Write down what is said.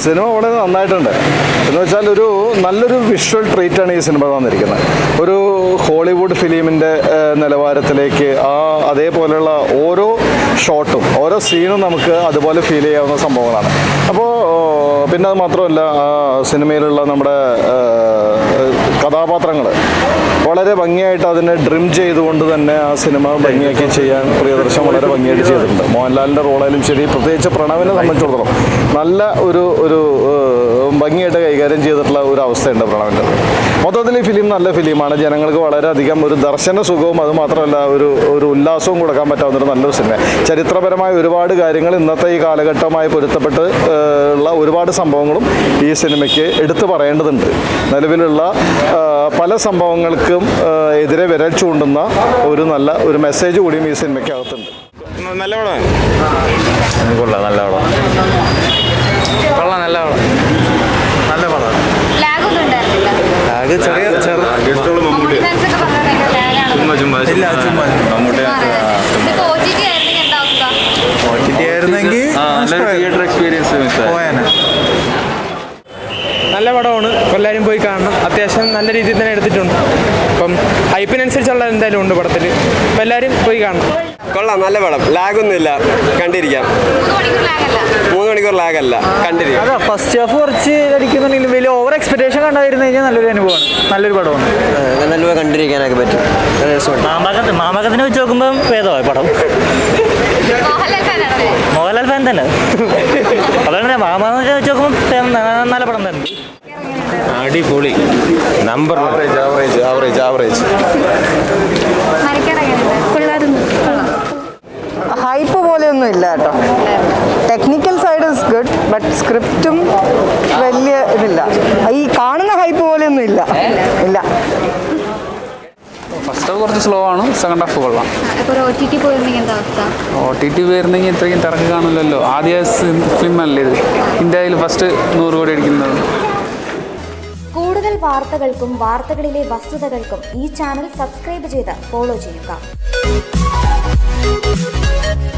Cinema വളരെ നന്നായിട്ടുണ്ട് എന്ന് വെച്ചാൽ ഒരു നല്ലൊരു വിഷ്വൽ ട്രീറ്റാണ് ഈ സിനിമ തന്നിരിക്കുന്നത് ഒരു ഹോളിവുഡ് ഫിലിമിൻ്റെ നിലവാരത്തിലേക്ക് ആ അതേപോലെയുള്ള ഓരോ ഷോട്ടും ഓരോ സീനും നമുക്ക് അതുപോലെ ഫീൽ ചെയ്യാവുന്ന സംഭവങ്ങളാണ് അപ്പോൾ പിന്നെ അത് മാത്രമല്ല ആ സിനിമയിലുള്ള നമ്മുടെ കഥാപാത്രങ്ങൾ വളരെ ഭംഗിയായിട്ട് അതിനെ ഡ്രിം ചെയ്തുകൊണ്ട് തന്നെ ആ സിനിമ ഭംഗിയാക്കി ചെയ്യാൻ പ്രിയദർശൻ വളരെ ഭംഗിയായിട്ട് ചെയ്തിട്ടുണ്ട് മോഹൻലാലിൻ്റെ റോളായാലും ശരി പ്രത്യേകിച്ച് പ്രണവിനെ സംബന്ധിച്ചിടത്തോളം നല്ല ഒരു ഒരു ഏഹ്, ഭംഗിയായിട്ട് കൈകാര്യം ചെയ്തിട്ടുള്ള ഒരു അവസ്ഥയുണ്ട് പ്രണവിൻ്റെ മൊത്തത്തിൽ ഈ ഫിലിം നല്ല ഫിലിമാണ് ജനങ്ങൾക്ക് വളരെയധികം ഒരു ദർശന സുഖവും അത് മാത്രമല്ല ഒരു ഒരു ഉല്ലാസവും കൊടുക്കാൻ പറ്റാവുന്ന ഒരു നല്ലൊരു സിനിമ ചരിത്രപരമായ ഒരുപാട് കാര്യങ്ങൾ ഇന്നത്തെ ഈ കാലഘട്ടവുമായി പൊരുത്തപ്പെട്ട് ഏഹ്, ഉള്ള ഒരുപാട് സംഭവങ്ങളും ഈ സിനിമയ്ക്ക് എടുത്തു പറയേണ്ടതുണ്ട് നിലവിലുള്ള ആ, പല സംഭവങ്ങൾക്കും ആ, എതിരെ വിരൽ ചൂണ്ടുന്ന ഒരു നല്ല ഒരു മെസ്സേജ് കൂടിയും ഈ സിനിമയ്ക്കകത്തുണ്ട് നല്ല പടമാണ് കൊള്ളാം നല്ല പടം കൊള്ളാം നല്ല പടം നല്ല പടം ലാഗൊന്നും ഉണ്ടായിരുന്നില്ല അത് ചെറിയ ചെറു Confidence ഒക്കെ പറഞ്ഞാൽ ഭയങ്കര lag ആണെന്ന് ഇല്ല ചുമ്മാ ഇതിപ്പോ OTT ആയിരുന്നെങ്കിൽ എന്താ അവസ്ഥ? ആയിരുന്നെങ്കിൽ തിയേറ്റർ എക്സ്പീരിയൻസ് പോയാനെ നല്ല പടമാണ് എല്ലാവരും പോയി കാണണം അത്യാവശ്യം നല്ല രീതിയിൽ തന്നെ എടുത്തിട്ടുണ്ട് അപ്പം ഹൈപ്പിനനുസരിച്ചുള്ള എന്തായാലും ഉണ്ട് പടത്തിൽ അപ്പം എല്ലാവരും പോയി കാണണം കൊള്ളാം നല്ല പടം ലാഗൊന്നുമില്ല കണ്ടിരിക്കാം മൂന്ന് മണിക്കൂർ lag അല്ല. മൂന്ന് മണിക്കൂർ ലാഗല്ല കണ്ടിരിക്കാം അതാ ഫസ്റ്റ് ഹാഫ് കുറച്ച് അടിക്കുന്നുണ്ടെങ്കിലും വലിയ ഓവർ എക്സ്പെക്ടേഷൻ കണ്ടായിരുന്നു കഴിഞ്ഞാൽ നല്ലൊരു അനുഭവമാണ് നല്ലൊരു പടമാണ് നല്ല കണ്ടിരിക്കാനൊക്കെ പറ്റും നല്ല രസമുണ്ട് മാമകത്ത് മാമകത്തിനെ വെച്ച് നോക്കുമ്പോൾ ഭേദമായി പടം മോഹൻലാൽ fan ആണല്ലേ? മോഹൻലാൽ ഫാൻ തന്നെ അതുകൊണ്ട് മാമാകത്തിനെ വെച്ച് നോക്കുമ്പോൾ നല്ല പടം തന്നെ അടിപൊളി number average average average average മരിക്കാൻ എങ്ങനെയുണ്ട്? കൊള്ളാം. ഹൈപ്പ് പോലെയൊന്നും ഇല്ല കേട്ടോ technical side is good but സ്ക്രിപ്റ്റും വലിയ ഇതില്ല ഈ കാണുന്ന ഹൈപ്പ് പോലെയൊന്നും ഇല്ല ഇല്ല ഫസ്റ്റ് ഹാഫ് കുറച്ച് സ്ലോ ആണ് സെക്കൻഡ് ഹാഫ് കൊള്ളാം ഇപ്പൊ ഒരു OTT പോയിരുന്നെങ്കിൽ എന്താ അവസ്ഥ? ഒ ടി ടി വരുന്നെങ്കിൽ ഇത്രയും തിരക്ക് കാണില്ലല്ലോ ആദ്യ ഫിലിം അല്ലേ ഇത് ഇന്ത്യയിൽ ഫസ്റ്റ് നൂറ് കോടി അടിക്കുന്നത് കൂടുതൽ വാർത്തകൾക്കും വാർത്തകളിലെ വസ്തുതകൾക്കും ഈ ചാനൽ സബ്സ്ക്രൈബ് ചെയ്ത് ഫോളോ ചെയ്യുക